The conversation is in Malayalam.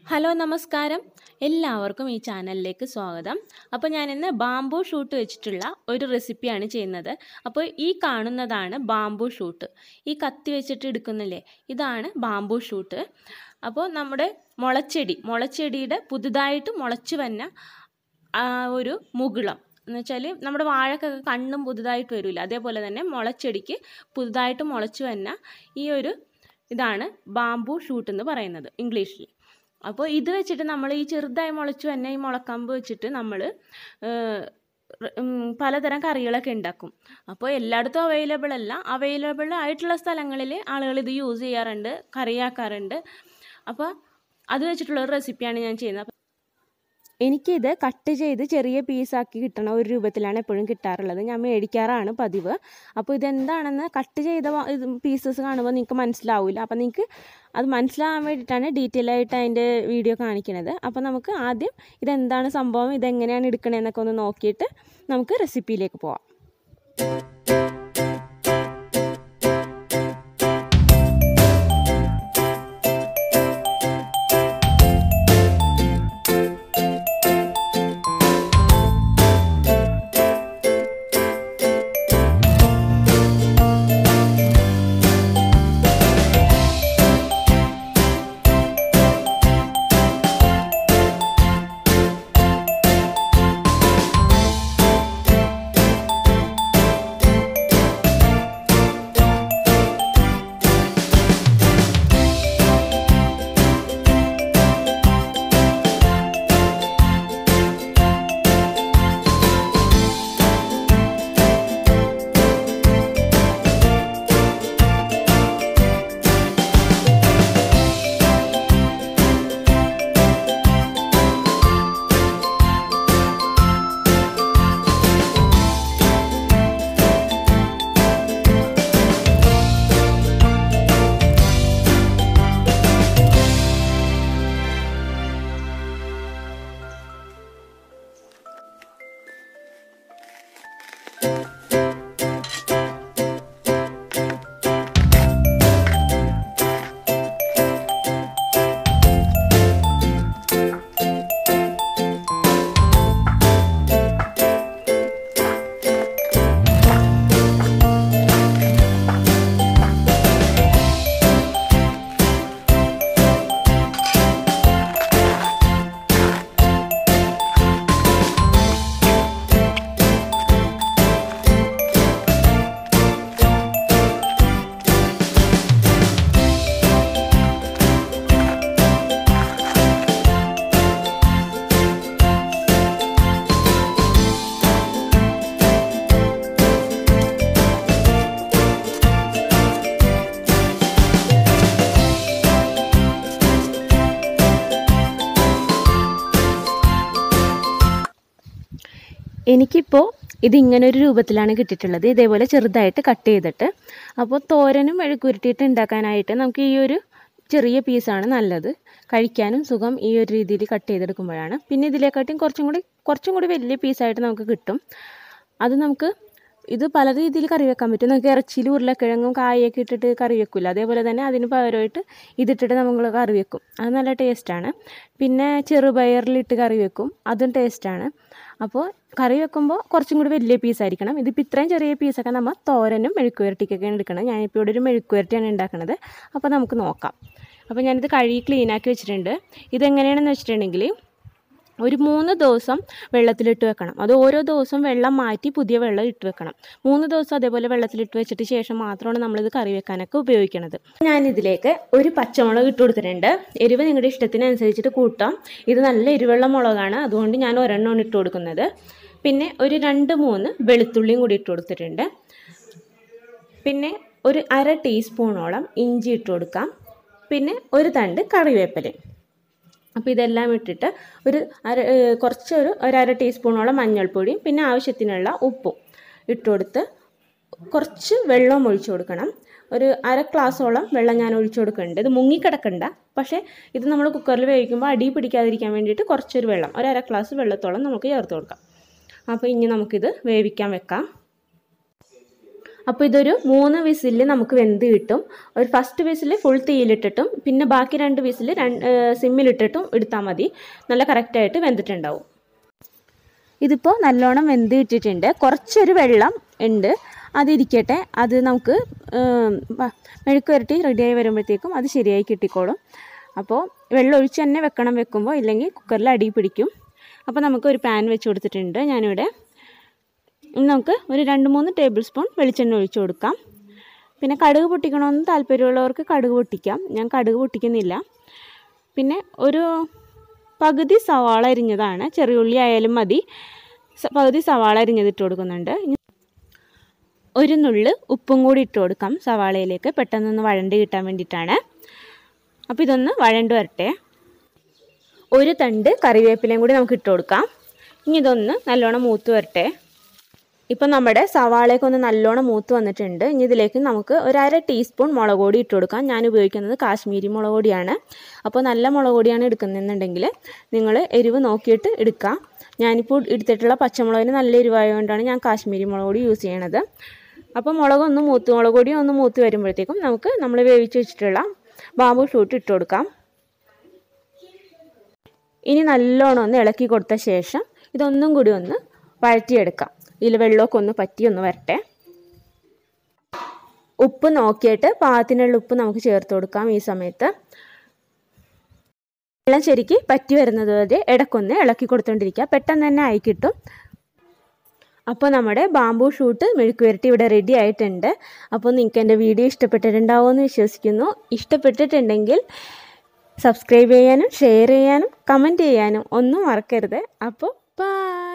ഹലോ നമസ്കാരം എല്ലാവർക്കും ഈ ചാനലിലേക്ക് സ്വാഗതം അപ്പോൾ ഞാനിന്ന് ബാംബു ഷൂട്ട് വെച്ചിട്ടുള്ള ഒരു റെസിപ്പിയാണ് ചെയ്യുന്നത് അപ്പോൾ ഈ കാണുന്നതാണ് ബാംബു ഷൂട്ട് ഈ കത്തി വെച്ചിട്ട് എടുക്കുന്നില്ലേ ഇതാണ് ബാംബു ഷൂട്ട് അപ്പോൾ നമ്മുടെ മുളച്ചെടി മുളച്ചെടിയുടെ പുതുതായിട്ട് മുളച്ചു വന്ന ആ ഒരു മുകുളം എന്ന് വെച്ചാൽ നമ്മുടെ വാഴക്കൊക്കെ കണ്ണും പുതുതായിട്ട് വരില്ല അതേപോലെ തന്നെ മുളച്ചെടിക്ക് പുതുതായിട്ട് മുളച്ചു വന്ന ഈ ഒരു ഇതാണ് ബാംബു ഷൂട്ട് എന്ന് പറയുന്നത് ഇംഗ്ലീഷിൽ അപ്പോൾ ഇത് വെച്ചിട്ട് നമ്മൾ ഈ ചെറുതായി മുളച്ചു തന്നെ ഈ മുളക്കമ്പ് വെച്ചിട്ട് നമ്മൾ പലതരം കറികളൊക്കെ ഉണ്ടാക്കും അപ്പോൾ എല്ലായിടത്തും അവൈലബിൾ അല്ല അവൈലബിൾ ആയിട്ടുള്ള സ്ഥലങ്ങളിൽ ആളുകൾ ഇത് യൂസ് ചെയ്യാറുണ്ട് കറിയാക്കാറുണ്ട് അപ്പോൾ അത് വെച്ചിട്ടുള്ള ഒരു റെസിപ്പിയാണ് ഞാൻ ചെയ്യുന്നത് എനിക്കിത് കട്ട് ചെയ്ത് ചെറിയ പീസാക്കി കിട്ടണ ഒരു രൂപത്തിലാണ് എപ്പോഴും കിട്ടാറുള്ളത് ഞാൻ മേടിക്കാറാണ് പതിവ് അപ്പോൾ ഇതെന്താണെന്ന് കട്ട് ചെയ്ത ഇത് പീസസ് കാണുമ്പോൾ നിങ്ങൾക്ക് മനസ്സിലാവില്ല അപ്പോൾ നിങ്ങൾക്ക് അത് മനസ്സിലാകാൻ വേണ്ടിയിട്ടാണ് ഡീറ്റെയിൽ ആയിട്ട് അതിൻ്റെ വീഡിയോ കാണിക്കുന്നത് അപ്പോൾ നമുക്ക് ആദ്യം ഇതെന്താണ് സംഭവം ഇതെങ്ങനെയാണ് എടുക്കണതെന്നൊക്കെ ഒന്ന് നോക്കിയിട്ട് നമുക്ക് റെസിപ്പിയിലേക്ക് പോവാം എനിക്കിപ്പോൾ ഇത് ഇങ്ങനെ ഒരു രൂപത്തിലാണ് കിട്ടിയിട്ടുള്ളത് ഇതേപോലെ ചെറുതായിട്ട് കട്ട് ചെയ്തിട്ട് അപ്പോൾ തോരനും മെഴുക്കുരുട്ടിയിട്ട് ഉണ്ടാക്കാനായിട്ട് നമുക്ക് ഈ ഒരു ചെറിയ പീസാണ് നല്ലത് കഴിക്കാനും സുഖം ഈ ഒരു രീതിയിൽ കട്ട് ചെയ്തെടുക്കുമ്പോഴാണ് പിന്നെ ഇതിലേക്കാട്ടും കുറച്ചും കൂടി കുറച്ചും കൂടി വലിയ പീസായിട്ട് നമുക്ക് കിട്ടും അത് നമുക്ക് ഇത് പല രീതിയിൽ കറി വെക്കാൻ പറ്റും നമുക്ക് ഇറച്ചിയിൽ ഉരുളക്കിഴങ്ങും കായൊക്കെ ഇട്ടിട്ട് കറി വെക്കില്ല അതേപോലെ തന്നെ അതിന് പകരമായിട്ട് ഇതിട്ടിട്ട് നമ്മൾ കറി വെക്കും അത് നല്ല ടേസ്റ്റാണ് പിന്നെ ചെറുപയറിലിട്ട് കറി വെക്കും അതും ടേസ്റ്റാണ് അപ്പോൾ കറി വെക്കുമ്പോൾ കുറച്ചും കൂടി വലിയ പീസായിരിക്കണം ഇതിപ്പോൾ ഇത്രയും ചെറിയ പീസൊക്കെ നമ്മൾ തോരനും മെഴുക്കുവരട്ടിക്കൊക്കെയാണ് എടുക്കണം ഞാനിപ്പോൾ ഇവിടെ ഒരു മെഴുക്കുവരട്ടിയാണ് ഉണ്ടാക്കുന്നത് അപ്പോൾ നമുക്ക് നോക്കാം അപ്പോൾ ഞാനിത് കഴുകി ക്ലീനാക്കി വെച്ചിട്ടുണ്ട് ഇതെങ്ങനെയാണെന്ന് വെച്ചിട്ടുണ്ടെങ്കിൽ ഒരു മൂന്ന് ദിവസം വെള്ളത്തിലിട്ട് വെക്കണം അത് ഓരോ ദിവസം വെള്ളം മാറ്റി പുതിയ വെള്ളം ഇട്ട് വെക്കണം മൂന്ന് ദിവസം അതേപോലെ വെള്ളത്തിലിട്ട് വെച്ചിട്ട് ശേഷം മാത്രമാണ് നമ്മളിത് കറി വെക്കാനൊക്കെ ഉപയോഗിക്കുന്നത് ഞാനിതിലേക്ക് ഒരു പച്ചമുളക് ഇട്ട് കൊടുത്തിട്ടുണ്ട് എരിവ് നിങ്ങളുടെ ഇഷ്ടത്തിനനുസരിച്ചിട്ട് കൂട്ടാം ഇത് നല്ല എരിവുള്ള മുളകാണ് അതുകൊണ്ട് ഞാൻ ഒരെണ്ണമാണ് ഇട്ട് കൊടുക്കുന്നത് പിന്നെ ഒരു രണ്ട് മൂന്ന് വെളുത്തുള്ളിയും കൂടി ഇട്ട് കൊടുത്തിട്ടുണ്ട് പിന്നെ ഒരു അര ടീസ്പൂണോളം ഇഞ്ചി ഇട്ട് കൊടുക്കാം പിന്നെ ഒരു തണ്ട് കറിവേപ്പിലയും അപ്പോൾ ഇതെല്ലാം ഇട്ടിട്ട് ഒരു അര കുറച്ചൊരു ഒരു അര ടീസ്പൂണോളം മഞ്ഞൾപ്പൊടിയും പിന്നെ ആവശ്യത്തിനുള്ള ഉപ്പും ഇട്ട് കൊടുത്ത് കുറച്ച് വെള്ളം ഒഴിച്ചു കൊടുക്കണം ഒരു അര ഗ്ലാസോളം വെള്ളം ഞാൻ ഒഴിച്ചു കൊടുക്കുന്നുണ്ട് ഇത് മുങ്ങിക്കിടക്കണ്ട പക്ഷേ ഇത് നമ്മൾ കുക്കറിൽ വേവിക്കുമ്പോൾ അടി പിടിക്കാതിരിക്കാൻ വേണ്ടിയിട്ട് കുറച്ചൊരു വെള്ളം ഒരു അര ഗ്ലാസ് വെള്ളത്തോളം നമുക്ക് ചേർത്ത് കൊടുക്കാം അപ്പോൾ ഇനി നമുക്കിത് വേവിക്കാൻ വെക്കാം അപ്പോൾ ഇതൊരു മൂന്ന് വിസിലിൽ നമുക്ക് വെന്ത് കിട്ടും ഒരു ഫസ്റ്റ് വിസിൽ ഫുൾ തീയിലിട്ടിട്ടും പിന്നെ ബാക്കി രണ്ട് വിസിൽ രണ്ട് സിമ്മിലിട്ടിട്ടും എടുത്താൽ മതി നല്ല കറക്റ്റായിട്ട് വെന്തിട്ടുണ്ടാവും ഇതിപ്പോൾ നല്ലോണം വെന്ത് ഇട്ടിട്ടുണ്ട് കുറച്ചൊരു വെള്ളം ഉണ്ട് അതിരിക്കട്ടെ അത് നമുക്ക് മെഴുക്ക് വരട്ടി റെഡിയായി വരുമ്പോഴത്തേക്കും അത് ശരിയായി കിട്ടിക്കോളും അപ്പോൾ വെള്ളം ഒഴിച്ച് തന്നെ വെക്കണം വെക്കുമ്പോൾ ഇല്ലെങ്കിൽ കുക്കറിൽ അടി പിടിക്കും അപ്പോൾ നമുക്ക് ഒരു പാൻ വെച്ച് കൊടുത്തിട്ടുണ്ട് ഞാനിവിടെ ഇനി നമുക്ക് ഒരു രണ്ട് മൂന്ന് ടേബിൾ സ്പൂൺ വെളിച്ചെണ്ണ ഒഴിച്ച് കൊടുക്കാം പിന്നെ കടുക് പൊട്ടിക്കണമെന്ന് താല്പര്യമുള്ളവർക്ക് കടുക് പൊട്ടിക്കാം ഞാൻ കടുക് പൊട്ടിക്കുന്നില്ല പിന്നെ ഒരു പകുതി സവാള അരിഞ്ഞതാണ് ചെറിയുള്ളി ആയാലും മതി സ- പകുതി സവാള അരിഞ്ഞത് ഇട്ട് കൊടുക്കുന്നുണ്ട് ഇനി ഒരു നുള്ള് ഉപ്പും കൂടി ഇട്ട് കൊടുക്കാം സവാളയിലേക്ക് പെട്ടെന്നൊന്ന് വഴണ്ട് കിട്ടാൻ വേണ്ടിയിട്ടാണ് അപ്പോൾ ഇതൊന്ന് വഴണ്ട് വരട്ടെ ഒരു തണ്ട് കറിവേപ്പിലയും കൂടി നമുക്ക് ഇട്ട് കൊടുക്കാം ഇനി ഇതൊന്ന് നല്ലോണം മൂത്ത് വരട്ടെ ഇപ്പം നമ്മുടെ സവാളയൊക്കെ ഒന്ന് നല്ലോണം മൂത്ത് വന്നിട്ടുണ്ട് ഇനി ഇതിലേക്ക് നമുക്ക് ഒരു അര ടീസ്പൂൺ മുളക് പൊടി ഇട്ട് കൊടുക്കാം ഞാൻ ഉപയോഗിക്കുന്നത് കാശ്മീരി മുളക് പൊടിയാണ് അപ്പോൾ നല്ല മുളക് പൊടിയാണ് എടുക്കുന്നതെന്നുണ്ടെങ്കിൽ നിങ്ങൾ എരിവ് നോക്കിയിട്ട് എടുക്കുക ഞാനിപ്പോൾ എടുത്തിട്ടുള്ള പച്ചമുളകിന് നല്ല എരിവായതുകൊണ്ടാണ് ഞാൻ കാശ്മീരി മുളക് പൊടി യൂസ് ചെയ്യണത് അപ്പോൾ മുളകൊന്ന് മൂത്ത് മുളക് പൊടി ഒന്ന് മൂത്ത് വരുമ്പോഴത്തേക്കും നമുക്ക് നമ്മൾ വേവിച്ച് വെച്ചിട്ടുള്ള ബാമ്പു ഷൂട്ട് ഇട്ട് കൊടുക്കാം ഇനി നല്ലോണം ഒന്ന് ഇളക്കി കൊടുത്ത ശേഷം ഇതൊന്നും കൂടി ഒന്ന് വഴറ്റിയെടുക്കാം ഇതിൽ വെള്ളമൊക്കെ ഒന്ന് പറ്റി ഒന്ന് വരട്ടെ ഉപ്പ് നോക്കിയിട്ട് പാകത്തിനുള്ള ഉപ്പ് നമുക്ക് ചേർത്ത് കൊടുക്കാം ഈ സമയത്ത് വെള്ളം ശരിക്ക് പറ്റി വരുന്നത് വരെ ഇടയ്ക്കൊന്ന് ഇളക്കി കൊടുത്തോണ്ടിരിക്കുക പെട്ടെന്ന് തന്നെ ആയി കിട്ടും അപ്പോൾ നമ്മുടെ ബാംബു ഷൂട്ട് മെഴുക്ക് വരട്ടി ഇവിടെ റെഡി ആയിട്ടുണ്ട് അപ്പോൾ നിങ്ങൾക്ക് എൻ്റെ വീഡിയോ ഇഷ്ടപ്പെട്ടിട്ടുണ്ടാവുമെന്ന് വിശ്വസിക്കുന്നു ഇഷ്ടപ്പെട്ടിട്ടുണ്ടെങ്കിൽ സബ്സ്ക്രൈബ് ചെയ്യാനും ഷെയർ ചെയ്യാനും കമൻറ്റ് ചെയ്യാനും ഒന്നും മറക്കരുത് അപ്പോൾ ബൈ